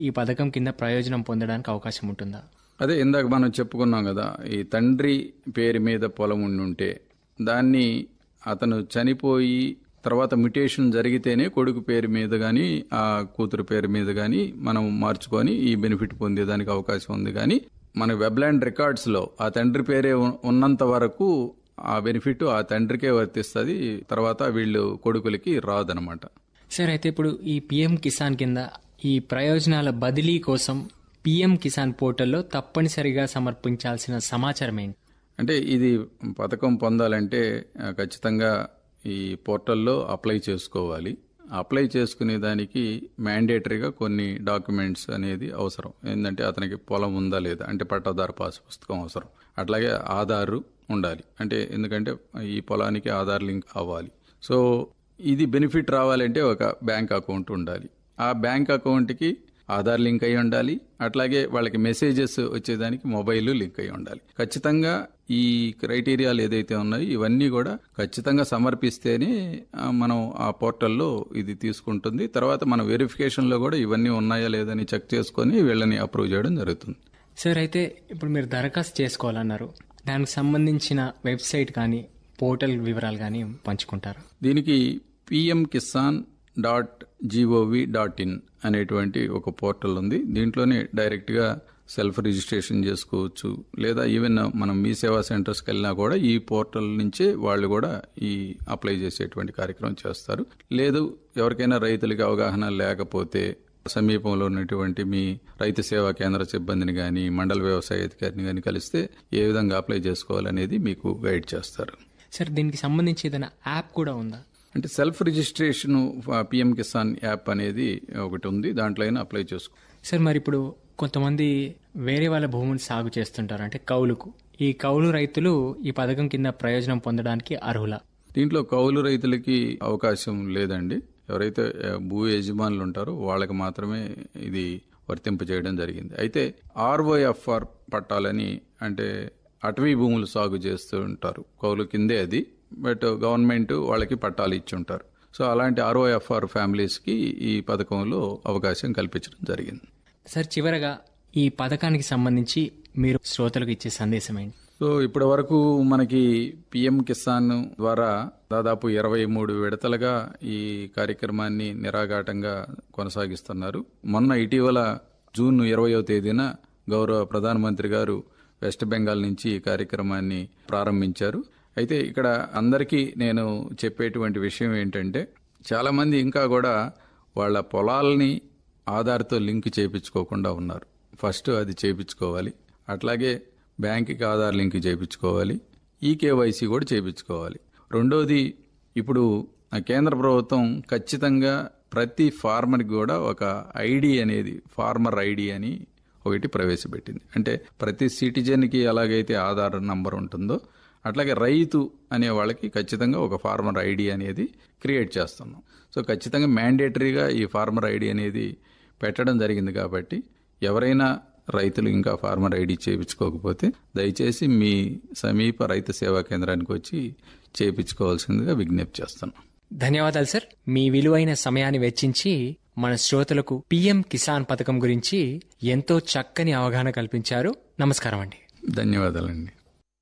ఈ పథకం కింద ప్రయోజనం పొందడానికి అవకాశం ఉంటుందా అదే ఇందాక మనం చెప్పుకున్నాం కదా ఈ తండ్రి పేరు మీద పొలం ఉండి ఉంటే దాన్ని అతను చనిపోయి తర్వాత మ్యుటేషన్ జరిగితేనే కొడుకు పేరు మీద కానీ ఆ కూతురు పేరు మీద కానీ మనం మార్చుకొని ఈ బెనిఫిట్ పొందేదానికి అవకాశం ఉంది కానీ మన వెబ్లాండ్ రికార్డ్స్లో ఆ తండ్రి పేరే ఉ- ఉన్నంత వరకు ఆ బెనిఫిట్ ఆ తండ్రికే వర్తిస్తుంది తర్వాత వీళ్ళు కొడుకులకి రాదనమాట సార్ అయితే ఇప్పుడు ఈ పిఎం కిసాన్ కింద ఈ ప్రయోజనాల బదిలీ కోసం పిఎం కిసాన్ పోర్టల్లో తప్పనిసరిగా సమర్పించాల్సిన సమాచారం ఏంటి అంటే ఇది పథకం పొందాలంటే ఆ, ఖచ్చితంగా ఈ పోర్టల్లో అప్లై చేసుకోవాలి అప్లై చేసుకునే దానికి మ్యాండేటరీగా కొన్ని డాక్యుమెంట్స్ అనేది అవసరం ఏంటంటే అతనికి పొలం ఉందా లేదా అంటే పట్టాదారు పాస్ పుస్తకం అవసరం అట్లాగే ఆధారు ఉండాలి అంటే ఎందుకంటే ఈ పొలానికి ఆధార్ లింక్ అవ్వాలి సో ఇది బెనిఫిట్ రావాలంటే ఒక బ్యాంక్ అకౌంట్ ఉండాలి ఆ బ్యాంక్ అకౌంట్కి ఆధార్ లింక్ అయి ఉండాలి అట్లాగే వాళ్ళకి మెసేజెస్ వచ్చేదానికి మొబైల్ లింక్ అయి ఉండాలి ఖచ్చితంగా ఈ క్రైటీరియాలు ఏదైతే ఉన్నాయో ఇవన్నీ కూడా ఖచ్చితంగా సమర్పిస్తేనే ఆ, మనం ఆ పోర్టల్లో ఇది తీసుకుంటుంది తర్వాత మన వెరిఫికేషన్లో కూడా ఇవన్నీ ఉన్నాయా లేదని చెక్ చేసుకొని వీళ్ళని అప్రూవ్ చేయడం జరుగుతుంది సార్ అయితే ఇప్పుడు మీరు దరఖాస్తు చేసుకోవాలన్నారు దానికి సంబంధించిన వెబ్సైట్ కానీ పోర్టల్ వివరాలు కానీ పంచుకుంటారు దీనికి PM Kisan dot gov dot in అనేటువంటి ఒక పోర్టల్ ఉంది దీంట్లోనే డైరెక్ట్గా సెల్ఫ్ రిజిస్ట్రేషన్ చేసుకోవచ్చు లేదా ఈవెన్ మనం మీ సేవా సెంటర్స్కి వెళ్ళినా కూడా ఈ పోర్టల్ నుంచే వాళ్ళు కూడా ఈ అప్లై చేసేటువంటి కార్యక్రమం చేస్తారు లేదు ఎవరికైనా రైతులకి అవగాహన లేకపోతే సమీపంలో ఉన్నటువంటి మీ రైతు సేవా కేంద్ర సిబ్బందిని కానీ మండల వ్యవసాయ అధికారిని కానీ కలిస్తే ఏ విధంగా అప్లై చేసుకోవాలనేది మీకు గైడ్ చేస్తారు సార్ దీనికి సంబంధించి ఏదైనా యాప్ కూడా ఉందా అంటే self registration PM Kisan app అనేది ఒకటి ఉంది దాంట్లో అయినా అప్లై చేసుకో సార్ మరి ఇప్పుడు కొంతమంది వేరే వాళ్ళ భూమిని సాగు చేస్తుంటారు అంటే కౌలుకు ఈ కౌలు రైతులు ఈ పథకం కింద ప్రయోజనం పొందడానికి అర్హులా దీంట్లో కౌలు రైతులకి అవకాశం లేదండి ఎవరైతే ఆ, భూ యజమానులు ఉంటారో వాళ్ళకి మాత్రమే ఇది వర్తింపజేయడం జరిగింది అయితే ఆర్ఓఎఫ్ఆర్ పట్టాలని అంటే అటవీ భూములు సాగు చేస్తూ ఉంటారు కౌలు కిందే అది బట్ గవర్నమెంట్ వాళ్ళకి పట్టాలు ఇచ్చి ఉంటారు సో అలాంటి ఆర్ఓఎఫ్ఆర్ ఫ్యామిలీస్కి ఈ పథకంలో అవకాశం కల్పించడం జరిగింది సార్ చివరగా ఈ పథకానికి సంబంధించి మీరు శ్రోతలకు ఇచ్చే సందేశం ఏంటి సో ఇప్పటి వరకు మనకి పిఎం కిసాన్ ద్వారా దాదాపు ఇరవై మూడు విడతలుగా ఈ కార్యక్రమాన్ని నిరాఘాటంగా కొనసాగిస్తున్నారు మొన్న ఇటీవల జూన్ ఇరవయో తేదీన గౌరవ ప్రధానమంత్రి గారు వెస్ట్ బెంగాల్ నుంచి ఈ కార్యక్రమాన్ని ప్రారంభించారు అయితే ఇక్కడ అందరికీ నేను చెప్పేటువంటి విషయం ఏంటంటే చాలామంది ఇంకా కూడా వాళ్ళ పొలాలని ఆధార్తో లింక్ చేయించుకోకుండా ఉన్నారు ఫస్ట్ అది చేయించుకోవాలి అట్లాగే బ్యాంకుకి ఆధార్ లింక్ చేయించుకోవాలి ఈ కేవైసీ కూడా చేయించుకోవాలి రెండోది ఇప్పుడు ఆ కేంద్ర ప్రభుత్వం ఖచ్చితంగా ప్రతి ఫార్మర్కి కూడా ఒక ఐడి అనేది ఫార్మర్ ఐడి అని ఒకటి ప్రవేశపెట్టింది అంటే ప్రతి సిటిజన్కి ఎలాగైతే ఆధార్ నంబర్ ఉంటుందో అట్లాగే రైతు అనే వాళ్ళకి ఖచ్చితంగా ఒక ఫార్మర్ ఐడి అనేది క్రియేట్ చేస్తున్నాం సో ఖచ్చితంగా మ్యాండేటరీగా ఈ ఫార్మర్ ఐడి అనేది పెట్టడం జరిగింది కాబట్టి ఎవరైనా రైతులు ఇంకా ఫార్మర్ ఐడి చేయించుకోకపోతే దయచేసి మీ సమీప రైతు సేవా కేంద్రానికి వచ్చి చేయించుకోవాల్సిందిగా విజ్ఞప్తి చేస్తున్నాం ధన్యవాదాలు సార్ మీ విలువైన సమయాన్ని వెచ్చించి మన శ్రోతలకు పిఎం కిసాన్ పథకం గురించి ఎంతో చక్కని అవగాహన కల్పించారు నమస్కారం అండి ధన్యవాదాలండి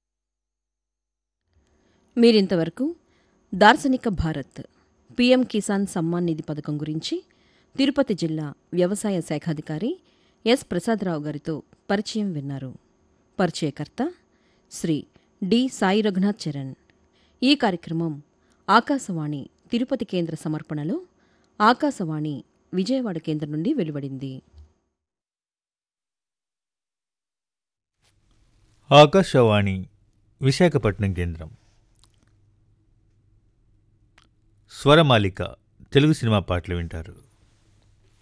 మీరింతవరకు దార్శనిక భారత్ పీఎం కిసాన్ సమ్మాన్ నిధి పథకం గురించి తిరుపతి జిల్లా వ్యవసాయ శాఖాధికారి ఎస్ ప్రసాదరావు గారితో పరిచయం విన్నారు పరిచయకర్త శ్రీ డి సాయి రఘునాథ్ చరణ్ ఈ కార్యక్రమం ఆకాశవాణి తిరుపతి కేంద్ర సమర్పణలో ఆకాశవాణి విజయవాడ కేంద్రం నుండి వెలువడింది ఆకాశవాణి విశాఖపట్నం కేంద్రం స్వరమాలిక తెలుగు సినిమా పాటలు వింటారు